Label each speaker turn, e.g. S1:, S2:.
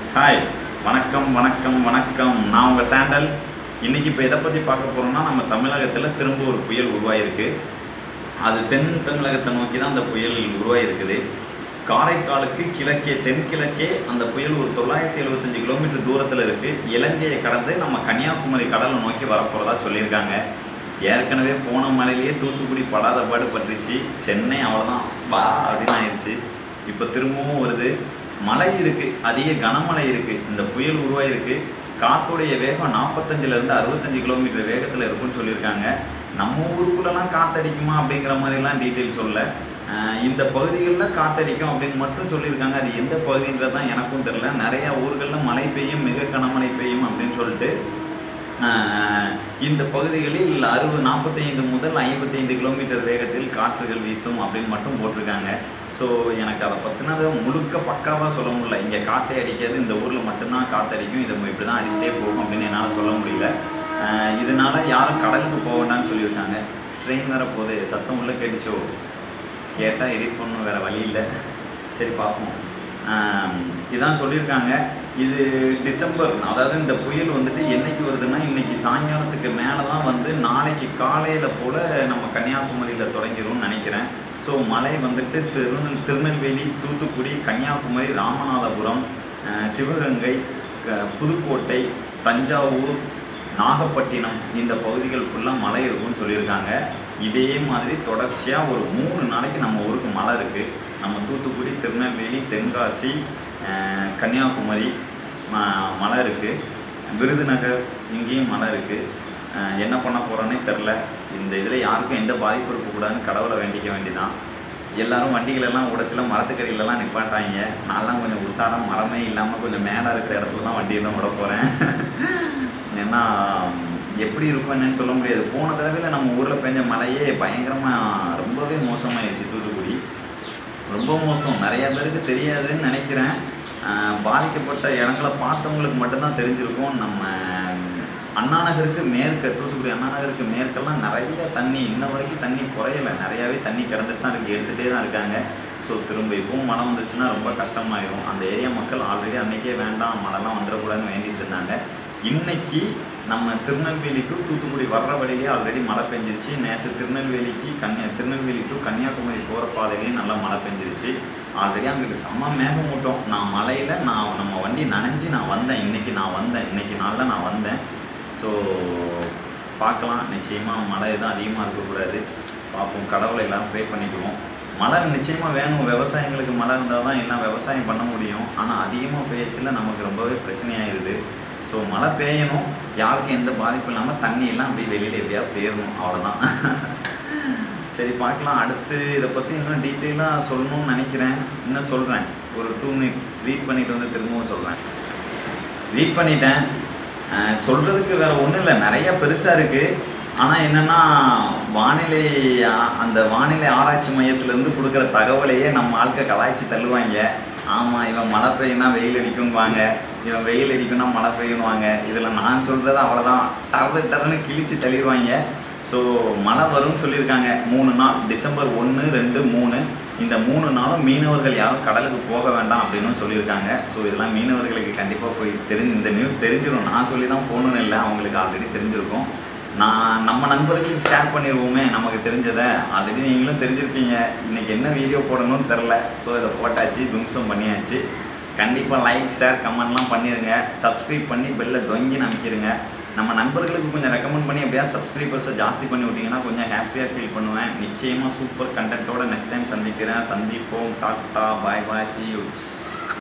S1: hi வணக்கம் வணக்கம் வணக்கம் நான் உங்கள் சாண்டல் இன்னைக்கு இப்போ எதை பற்றி பார்க்க போகிறோம்னா நம்ம தமிழகத்தில் திரும்ப ஒரு புயல் உருவாயிருக்கு அது தென் தமிழகத்தை நோக்கி தான் அந்த புயல் உருவாயிருக்குது காரைக்காலுக்கு கிழக்கே தென்கிழக்கே அந்த புயல் ஒரு தொள்ளாயிரத்தி எழுபத்தஞ்சு கிலோமீட்டர் தூரத்தில் இருக்குது இலங்கையை கடந்து நம்ம கன்னியாகுமரி கடலை நோக்கி வரப்போகிறதா சொல்லியிருக்காங்க ஏற்கனவே போன மழையிலேயே தூத்துக்குடி படாத பாடு பட்டுருச்சு சென்னை அவ்வளோதான் வா அப்படின்னு ஆயிடுச்சு இப்போ திரும்பவும் வருது மழை இருக்குது அதிக கனமழை இருக்குது இந்த புயல் உருவாயிருக்கு காத்துடைய வேகம் நாற்பத்தஞ்சிலேருந்து அறுபத்தஞ்சு கிலோமீட்டர் வேகத்தில் இருக்கும்னு சொல்லியிருக்காங்க நம்ம ஊருக்குள்ளெல்லாம் காத்தடிக்குமா அப்படிங்கிற மாதிரிலாம் டீட்டெயில் சொல்ல ஆஹ் இந்த பகுதிகளில் காத்தடிக்கும் அப்படின்னு மட்டும் சொல்லியிருக்காங்க அது எந்த பகுதின்றது தான் எனக்கும் தெரில நிறையா ஊர்களில் மழை பெய்யும் மிக கனமழை பெய்யும் அப்படின்னு சொல்லிட்டு ஆஹ் இந்த பகுதிகளில் அறுபது நாற்பத்தைந்து முதல் ஐம்பத்தைந்து கிலோமீட்டர் வேகத்தில் காற்றுகள் வீசும் அப்படின்னு மட்டும் போட்டிருக்காங்க ஸோ எனக்கு அதை பற்றினதை முழுக்க பக்காவாக சொல்ல முடியல இங்கே காற்றை அடிக்கிறது இந்த ஊரில் மட்டும்தான் காற்றடிக்கும் இதை இப்படி தான் அடிச்சிட்டே போகும் அப்படின்னு என்னால் சொல்ல முடியல ஆஹ் இதனால யாரும் கடலுக்கு போக வேண்டாம்னு சொல்லியிருக்காங்க ட்ரெயின் வர போது சத்தம் உள்ள கேட்டுச்சோ கேட்டால் எடிட் பண்ணணும் வேறு வழி இல்லை சரி பார்ப்போம் ஆம், இதான் சொல்லியிருக்காங்க இது டிசம்பர் அதாவது இந்த புயல் வந்துட்டு என்னைக்கு வருதுன்னா இன்னைக்கு சாயங்காலத்துக்கு மேலே தான் வந்து நாளைக்கு காலையில் போல் நம்ம கன்னியாகுமரியில் தொடங்கிரும்னு நினைக்கிறேன் ஸோ மழை வந்துட்டு திருநெல் திருநெல்வேலி தூத்துக்குடி கன்னியாகுமரி ராமநாதபுரம் அஹ், சிவகங்கை க- புதுக்கோட்டை தஞ்சாவூர் நாகப்பட்டினம் இந்த பகுதிகள் ஃபுல்லாக மழை இருக்கும்னு சொல்லியிருக்காங்க இதே மாதிரி தொடர்ச்சியாக ஒரு மூணு நாளைக்கு நம்ம ஊருக்கு மழை இருக்குது நம்ம தூத்துக்குடி திருநெல்வேலி தென்காசி அஹ், கன்னியாகுமரி ம- மழை இருக்குது விருதுநகர் இங்கேயும் மழை இருக்குது என்ன பண்ண போகிறோன்னே தெரில இந்த இதில் யாருக்கும் எந்த பாதிப்பு இருக்கக்கூடாதுன்னு கடவுளை வேண்டிக்க வேண்டிதான் எல்லாரும் வண்டிகள் எல்லாம் உடச்சில மரத்துக்கடியிலலாம் நிப்பாட்டாங்க நான்லாம் கொஞ்சம் உஷாரம் மரமே இல்லாமல் கொஞ்சம் மேலே இருக்கிற இடத்துல தான் வண்டியெல்லாம் விட போகிறேன் ஏன்னா எப்படி இருக்கும் என்னன்னு சொல்ல முடியாது போன தடவையில் நம்ம ஊரில் பெஞ்ச மழையே பயங்கரமாக ரொம்பவே மோசமாயிடுச்சு தூத்துக்குடி ரொம்ப மோசம் நிறைய பேருக்கு தெரியாதுன்னு நினைக்கிறேன் ஆஹ் பாதிக்கப்பட்ட இடங்களை பார்த்தவங்களுக்கு மட்டும்தான் தெரிஞ்சிருக்கும் நம்ம அண்ணா நகருக்கு மேற்க தூத்துக்குடி அண்ணா நகருக்கு மேற்கெல்லாம் நிறைய தண்ணி இன்ன வரைக்கும் தண்ணி குறையலை நிறையாவே தண்ணி கிடந்துட்டு தான் இருக்குது எடுத்துகிட்டே தான் இருக்காங்க ஸோ திரும்ப இப்பவும் மழை வந்துச்சுன்னா ரொம்ப கஷ்டமாயிரும் அந்த ஏரியா மக்கள் ஆல்ரெடி அன்னைக்கே வேண்டாம் மழைலாம் வந்துடக்கூடாதுன்னு வேண்டிட்டு இருந்தாங்க இன்னைக்கு நம்ம திருநெல்வேலி டு தூத்துக்குடி வர்ற வழியிலே ஆல்ரெடி மழை பெஞ்சிருச்சு நேற்று திருநெல்வேலிக்கு கன்னியா திருநெல்வேலி டு கன்னியாகுமரி போகிற பாதையிலேயும் நல்லா மழை பெஞ்சிருச்சு ஆல்ரெடி அங்கிட்டு செம்ம மேகமூட்டம் நான் மலையில் நான் நம்ம வண்டி நனைஞ்சு நான் வந்தேன் இன்னைக்கு நான் வந்தேன் இன்னைக்கு நாளில் நான் வந்தேன் ஸோ பார்க்கலாம் நிச்சயமாக மழை எதுவும் அதிகமாக இருக்கக்கூடாது பார்ப்போம் கடவுளை எல்லாம் ப்ரே பண்ணிக்குவோம் மழை நிச்சயமாக வேணும் விவசாயிங்களுக்கு மழை இருந்தால் தான் எல்லாம் விவசாயம் பண்ண முடியும் ஆனால் அதிகமாக பெய்யச்சில் நமக்கு ரொம்பவே பிரச்சனையாயிருது ஸோ மழை பெய்யணும் யாருக்கும் எந்த பாதிப்பும் இல்லாமல் தண்ணி எல்லாம் அப்படியே வெளியில் எப்படியா போயிடணும் அவ்வளோதான் சரி பார்க்கலாம் அடுத்து இதை பற்றி இன்னும் டீட்டெயிலாக சொல்லணும்னு நினைக்கிறேன் இன்னும் சொல்கிறேன் ஒரு டூ மினிட்ஸ் ரீட் பண்ணிட்டு வந்து திரும்பவும் சொல்கிறேன் ரீட் பண்ணிட்டேன் அஹ் சொல்றதுக்கு வேற ஒன்றும் இல்லை நிறைய பெருசாக இருக்கு ஆனால் என்னன்னா வானிலை ஆ- அந்த வானிலை ஆராய்ச்சி மையத்திலேருந்து கொடுக்குற தகவலையே நம்ம ஆட்க கலாய்ச்சி தள்ளுவாங்க ஆமாம் இவன் மழை பெய்யுனா வெயில் அடிக்கும்பாங்க இவன் வெயில் அடிக்கும்னா மழை பெய்யும்வாங்க இதில் நான் சொல்கிறது அவ்வளோதான் டர்ரு டர்னு கிழிச்சு தள்ளிடுவாங்க ஸோ மழை வரும்னு சொல்லியிருக்காங்க மூணு நாள் டிசம்பர் ஒன்று ரெண்டு மூணு இந்த மூணு நாளும் மீனவர்கள் யாரும் கடலுக்கு போக வேண்டாம் அப்படின்னு சொல்லியிருக்காங்க ஸோ இதெல்லாம் மீனவர்களுக்கு கண்டிப்பாக போய் தெரிஞ்சு இந்த நியூஸ் தெரிஞ்சிடும் நான் சொல்லி தான் போகணுன்னு இல்லை அவங்களுக்கு ஆல்ரெடி தெரிஞ்சிருக்கும் நான் நம்ம நண்பர்களுக்கு ஷேர் பண்ணிடுவோமே நமக்கு தெரிஞ்சதை ஆல்ரெடி நீங்களும் தெரிஞ்சிருப்பீங்க இன்னைக்கு என்ன வீடியோ போடணும்னு தெரில ஸோ இதை போட்டாச்சு தும்சம் பண்ணியாச்சு கண்டிப்பாக லைக் ஷேர் கமெண்ட்லாம் பண்ணிடுங்க சப்ஸ்கிரைப் பண்ணி பெல்லை டொங்கி அமைக்கிருங்க நம்ம நண்பர்களுக்கு கொஞ்சம் ரெக்கமெண்ட் பண்ணி எப்படியா சப்ஸ்கிரைபர்ஸை ஜாஸ்தி பண்ணி விட்டீங்கன்னா கொஞ்சம் ஹாப்பியாக ஃபீல் பண்ணுவேன் நிச்சயமாக சூப்பர் கண்டென்ட்டோட நெக்ஸ்ட் டைம் சந்திக்கிறேன் சந்திப்போம் டாட்டா பாய் பாய் சி யூ